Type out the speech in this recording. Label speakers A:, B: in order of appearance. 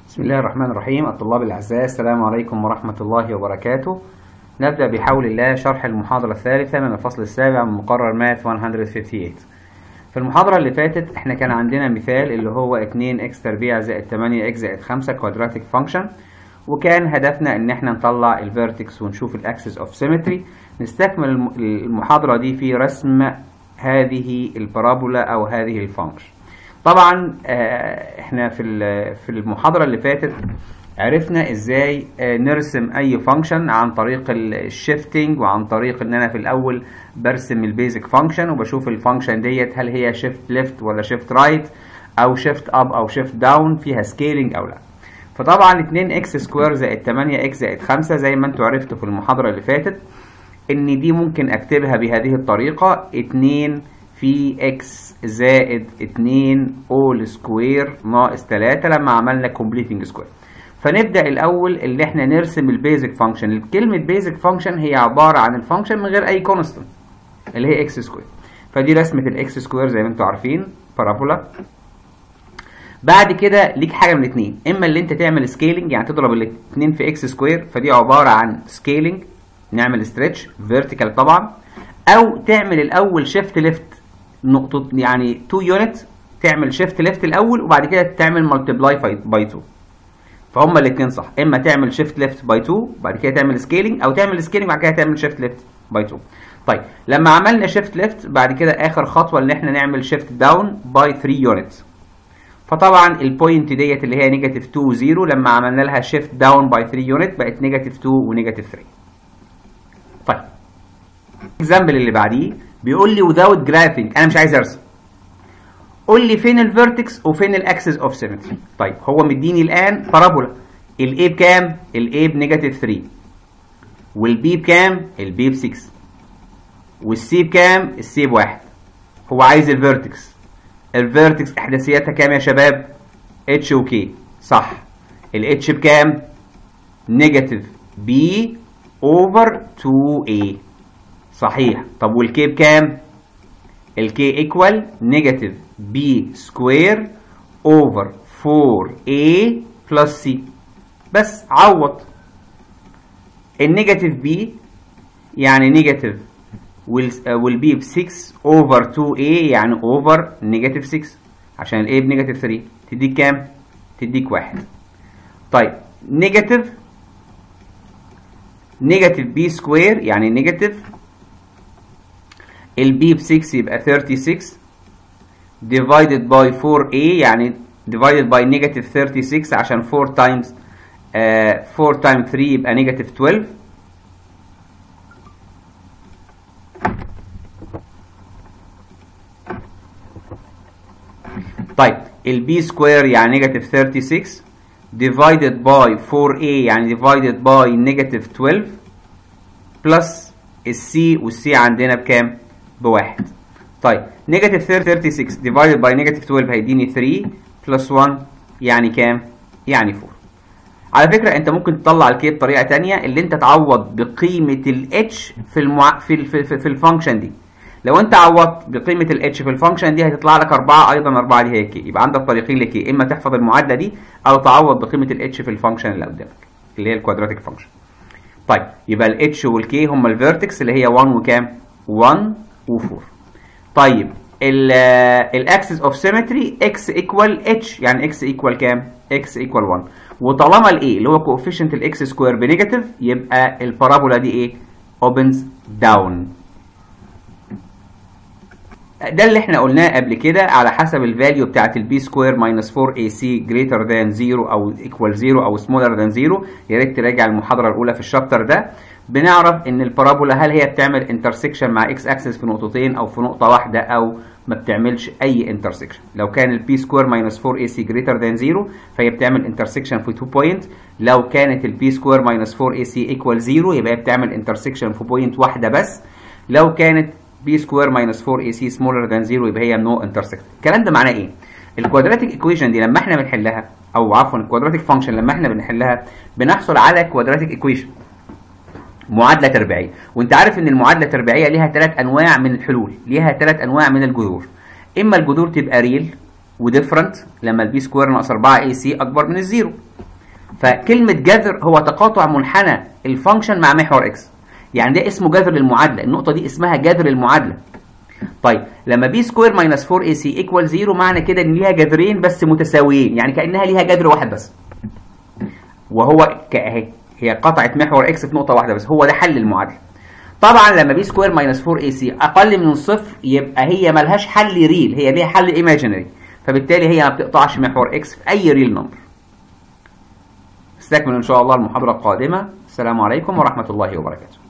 A: بسم الله الرحمن الرحيم الطلاب الأعزاء السلام عليكم ورحمة الله وبركاته نبدأ بحول الله شرح المحاضرة الثالثة من الفصل السابع من مقرر ماث 158 في المحاضرة اللي فاتت احنا كان عندنا مثال اللي هو 2 x تربيع زائد 8 x زائد 5 كوادراتيك فانكشن وكان هدفنا ان احنا نطلع الفيرتكس ونشوف الاكسس اوف سيمتري نستكمل الم- المحاضرة دي في رسم هذه البارابولا او هذه الفانكشن طبعا آه، احنا في ال- في المحاضرة اللي فاتت عرفنا ازاي آه، نرسم اي فانكشن عن طريق الشيفتنج وعن طريق ان انا في الاول برسم البيزك فانكشن وبشوف الفانكشن ديت هل هي شيفت ليفت ولا شيفت رايت او شيفت اب او شيفت داون فيها سكيلينج او لا فطبعا 2 اكس سكوير زائد 8 اكس زائد 5 زي ما انتوا عرفتوا في المحاضرة اللي فاتت ان دي ممكن اكتبها بهذه الطريقة 2 في اكس زائد 2 اول سكوير ناقص 3 لما عملنا كومبليتنج سكوير فنبدأ الأول اللي احنا نرسم البيزك فانكشن كلمة بيزك فانكشن هي عبارة عن الفانكشن من غير أي كونستنت اللي هي اكس سكوير فدي رسمة الاكس سكوير زي ما انتوا عارفين بارابولا بعد كده ليك حاجه من اتنين اما اللي انت تعمل سكيلينج يعني تضرب الاتنين في اكس سكوير فدي عباره عن سكيلينج نعمل ستريتش فيرتيكال طبعا او تعمل الاول شيفت ليفت نقطه يعني 2 يونت تعمل شيفت ليفت الاول وبعد كده تعمل ملتبلاي باي 2 فهم الاثنين صح اما تعمل شيفت ليفت باي 2 بعد كده تعمل سكيلينج او تعمل سكيلينج بعد كده تعمل شيفت ليفت باي 2 طيب لما عملنا شيفت ليفت بعد كده اخر خطوه ان احنا نعمل شيفت داون باي 3 يونت فطبعا البوينت ديت اللي هي نيجاتيف 2 0 لما عملنا لها شيفت داون باي 3 يونت بقت نيجاتيف 2 ونيجاتيف 3 طيب الاكزامبل اللي بعديه بيقول لي without graphing انا مش عايز ارسم قول لي فين الفيرتكس وفين الاكسس اوف سيمتري طيب هو مديني الان بارابولا الاي بكام الاي بنيجاتيف 3 والبي بكام البي ب 6 والسي بكام السي بواحد هو عايز الفيرتكس الفيرتكس احداثياتها كام يا شباب اتش وكي صح الاتش بكام نيجاتيف بي اوفر 2 a صحيح طب والكي بكام الكي ايكوال نيجاتيف بي سكوير اوفر 4a بلس سي بس عوض النيجاتيف بي يعني نيجاتيف والبي ب 6 اوفر 2a يعني اوفر نيجاتيف 6 عشان الاي بنيجاتيف 3 تديك كام؟ تديك واحد طيب نيجاتيف نيجاتيف بي سكوير يعني نيجاتيف البي ب 6 يبقى 36 divided by 4a يعني divided by negative 36 عشان 4 times آه 4 times 3 يبقى negative 12 طيب البي سكوير يعني نيجاتيف 36 divided by 4a يعني divided by negative 12 بلس السي والسي عندنا بكام؟ بواحد طيب نيجاتيف 36 divided by negative 12 هيديني 3 بلس 1 يعني كام؟ يعني 4 على فكرة انت ممكن تطلع الكي بطريقة تانية اللي انت تعوض بقيمة الاتش في المع... في في, في, في الفانكشن دي لو انت عوضت بقيمة الاتش في الفانكشن دي هتطلع لك 4 ايضا 4 دي هي كي يبقى عندك طريقين لكي اما تحفظ المعادلة دي او تعوض بقيمة الاتش في الفانكشن اللي قدامك اللي هي الكوادراتيك فانكشن طيب يبقى الاتش والكي هم الفيرتكس اللي هي 1 وكام 1 و4 طيب الاكسس اوف سيمتري اكس ايكوال اتش يعني اكس ايكوال كام اكس ايكوال 1 وطالما الاي اللي هو كوفيشنت الاكس سكوير بنيجاتيف يبقى البارابولا دي ايه اوبنز داون ده اللي احنا قلناه قبل كده على حسب الفاليو بتاعت البي سكوير ماينس 4 اي سي جريتر ذان 0 او ايكوال 0 او سمولر ذان 0 يا ريت تراجع المحاضره الاولى في الشابتر ده بنعرف ان البارابولا هل هي بتعمل انترسكشن مع اكس اكسس في نقطتين او في نقطه واحده او ما بتعملش اي انترسكشن لو كان البي سكوير ماينس 4 اي سي جريتر ذان 0 فهي بتعمل انترسكشن في 2 بوينت لو كانت البي سكوير ماينس 4 اي سي ايكوال 0 يبقى هي بتعمل انترسكشن في بوينت واحده بس لو كانت بي سكوير ماينس 4 اي سي سمولر ذان 0 يبقى هي نو انترسكت الكلام ده معناه ايه الكوادراتيك ايكويشن دي لما احنا بنحلها او عفوا الكوادراتيك فانكشن لما احنا بنحلها بنحصل على كوادراتيك ايكويشن معادله تربيعيه وانت عارف ان المعادله التربيعيه ليها ثلاث انواع من الحلول ليها ثلاث انواع من الجذور اما الجذور تبقى ريل وديفرنت لما البي سكوير ناقص 4 اي سي اكبر من الزيرو فكلمة جذر هو تقاطع منحنى الفانكشن مع محور اكس يعني ده اسمه جذر المعادلة النقطة دي اسمها جذر المعادلة طيب لما بي سكوير ماينس 4 اي سي ايكوال 0 معنى كده ان ليها جذرين بس متساويين يعني كانها ليها جذر واحد بس وهو كاهي هي قطعت محور اكس في نقطه واحده بس هو ده حل المعادله طبعا لما بي سكوير ماينس 4 اي سي اقل من صفر يبقى هي ملهاش حل ريل هي ليها حل ايماجينري فبالتالي هي ما بتقطعش محور اكس في اي ريل نمبر استكمل ان شاء الله المحاضره القادمه السلام عليكم ورحمه الله وبركاته